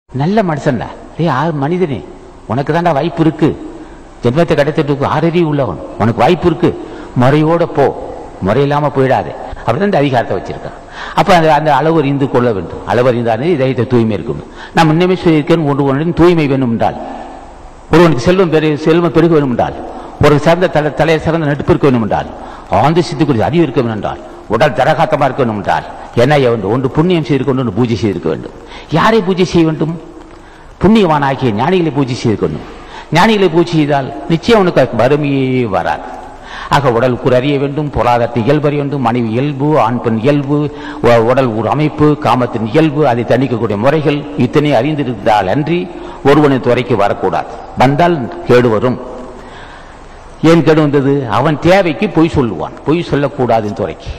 நல்ல மனுஷன்டா டேய் ஆ மனிதனே உனக்கு தான்டா வாய்ப்பு இருக்கு ஜென்மத்தை கடத்திட்டு ஆறறிவு உள்ளவன் உனக்கு வாய்ப்பு இருக்கு முறையோட போ முறையில்லாம போயிடாதே அப்படிதான் இந்த அதிகாரத்தை வச்சிருக்கான் அப்ப அந்த அந்த அளவு அறிந்து கொள்ள வேண்டும் அளவு அறிந்தானே இதயத்தை தூய்மை இருக்கும் நான் முன்னமே சொல்லியிருக்கேன் ஒன்று ஒன்றின் தூய்மை வேணும் என்றால் ஒருவனுக்கு செல்வம் பெரு செல்வம் பெருக வேண்டும் என்றால் ஒரு சிறந்த தலை தலையை சிறந்த நட்பு இருக்க வேண்டும் என்றால் ஆழ்ந்து சித்து குறித்து அறிவு இருக்க வேண்டும் என்றால் உடல் தரகாத்தமா இருக்க வேண்டும் என்றால் என்ன செய்ய வேண்டும் ஒன்று புண்ணியம் செய்திருக்க வேண்டும் ஒன்று பூஜை செய்திருக்க வேண்டும் யாரை பூஜை செய்ய வேண்டும் புண்ணியவான் ஆகிய ஞானிகளை பூஜை செய்திருக்க வேண்டும் ஞானிகளை பூஜை செய்தால் நிச்சயம் உனக்கு வறுமையே வராது ஆக உடல் கூறு அறிய வேண்டும் பொருளாதாரத்தை இயல்பு அறிய வேண்டும் மனைவி இயல்பு ஆண் பெண் இயல்பு உ- உடல் ஒரு அமைப்பு காமத்தின் இயல்பு அதை தணிக்கக்கூடிய முறைகள் இத்தனை அறிந்திருந்தால் அன்றி ஒருவனின் துறைக்கு வரக்கூடாது வந்தால் கேடு வரும் ஏன் கேடு வந்தது அவன் தேவைக்கு பொய் சொல்லுவான் பொய் சொல்லக்கூடாது துறைக்கு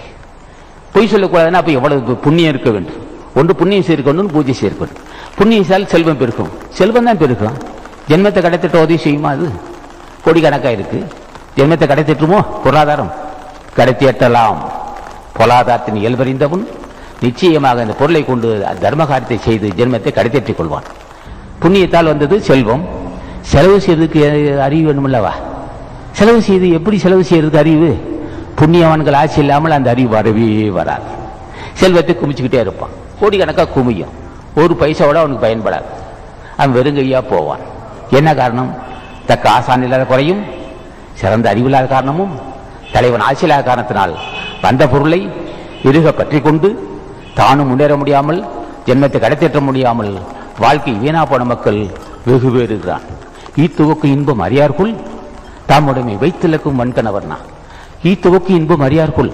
பொய் சொல்லக்கூடாதுன்னா அப்ப எவ்வளவு புண்ணியம் இருக்க வேண்டும் ஒன்று புண்ணியம் சேர்க்கணும் பூஜை சேர்க்கணும் புண்ணியம் செய்தால் செல்வம் பெருக்கும் செல்வம் தான் பெருக்கும் ஜென்மத்தை கிடைத்திட்ட உதவி செய்யுமா அது கோடிக்கணக்கா இருக்கு ஜென்மத்தை கிடைத்திட்டுமோ பொருளாதாரம் கிடைத்தியட்டலாம் பொருளாதாரத்தின் இயல்பறிந்தவன் நிச்சயமாக அந்த பொருளை கொண்டு தர்ம காரியத்தை செய்து ஜென்மத்தை கிடைத்தேற்றிக் கொள்வான் புண்ணியத்தால் வந்தது செல்வம் செலவு செய்யறதுக்கு அறிவு வேணுமல்லவா செலவு செய்து எப்படி செலவு செய்யறதுக்கு அறிவு புண்ணியவான்கள் ஆட்சி இல்லாமல் அந்த அறிவு வரவே வராது செல்வத்தை குமிச்சுக்கிட்டே இருப்பான் கோடிக்கணக்கா குமியும் ஒரு பைசாவோட அவனுக்கு பயன்படாது அவன் வெறுங்கையா போவான் என்ன காரணம் தக்க ஆசான் இல்லாத குறையும் சிறந்த அறிவில்லாத காரணமும் தலைவன் ஆட்சி இல்லாத காரணத்தினால் வந்த பொருளை இறுக பற்றி கொண்டு தானும் முன்னேற முடியாமல் ஜென்மத்தை கடத்தேற்ற முடியாமல் வாழ்க்கை வீணா போன மக்கள் வெகு பேர் இருக்கிறான் ஈத்துவக்கு இன்பம் அறியார்க்குள் தாமுடைமை வைத்திலக்கும் வன்கணவர்னா ஈத்துவக்கு இன்பம் அறியார்க்குள்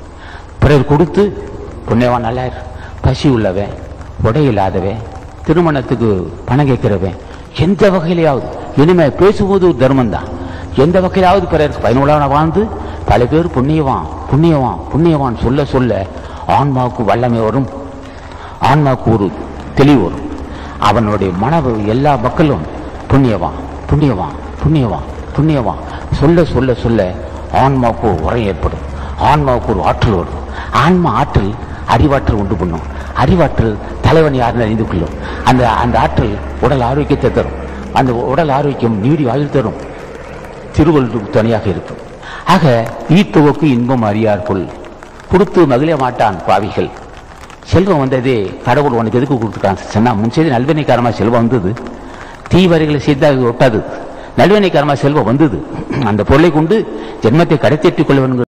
பிறர் கொடுத்து புண்ணியவான் நல்லார் பசி உள்ளவன் உடை இல்லாதவன் திருமணத்துக்கு பணம் கேட்கிறவன் எந்த வகையிலையாவது இனிமே பேசும்போது ஒரு தர்மம் தான் எந்த வகையிலாவது பிறருக்கு பயனுள்ளவன வாழ்ந்து பல பேர் புண்ணியவான் புண்ணியவான் புண்ணியவான் சொல்ல சொல்ல ஆன்மாவுக்கு வல்லமை வரும் ஆன்மாவுக்கு ஒரு தெளிவு வரும் அவனுடைய மன எல்லா மக்களும் புண்ணியவான் புண்ணியவான் புண்ணியவான் புண்ணியவான் சொல்ல சொல்ல சொல்ல ஆன்மாவுக்கு ஒரு உரம் ஏற்படும் ஆன்மாவுக்கு ஒரு ஆற்றல் வரும் ஆன்மா ஆற்றல் அறிவாற்றல் உண்டு பண்ணும் அறிவாற்றல் தலைவன் யாருன்னு அறிந்து கொள்ளும் அந்த அந்த ஆற்றல் உடல் ஆரோக்கியத்தை தரும் அந்த உடல் ஆரோக்கியம் நீடி ஆயுள் தரும் திருவள்ளுவர் துணையாக இருக்கும் ஆக ஈத்துவக்கு இன்பம் அறியார்க்குள் கொடுத்து மகிழ மாட்டான் பாவிகள் செல்வம் வந்ததே கடவுள் உனக்கு எதுக்கு கொடுத்துருக்கான் சொன்னா முன் செய்து நல்வினைக்காரமா செல்வம் வந்தது தீவரைகளை செய்தால் ஒட்டாது நல்வினைக்காரமா செல்வம் வந்தது அந்த பொருளை கொண்டு ஜென்மத்தை கடத்தேற்றிக் கொள்ள வேண்டும்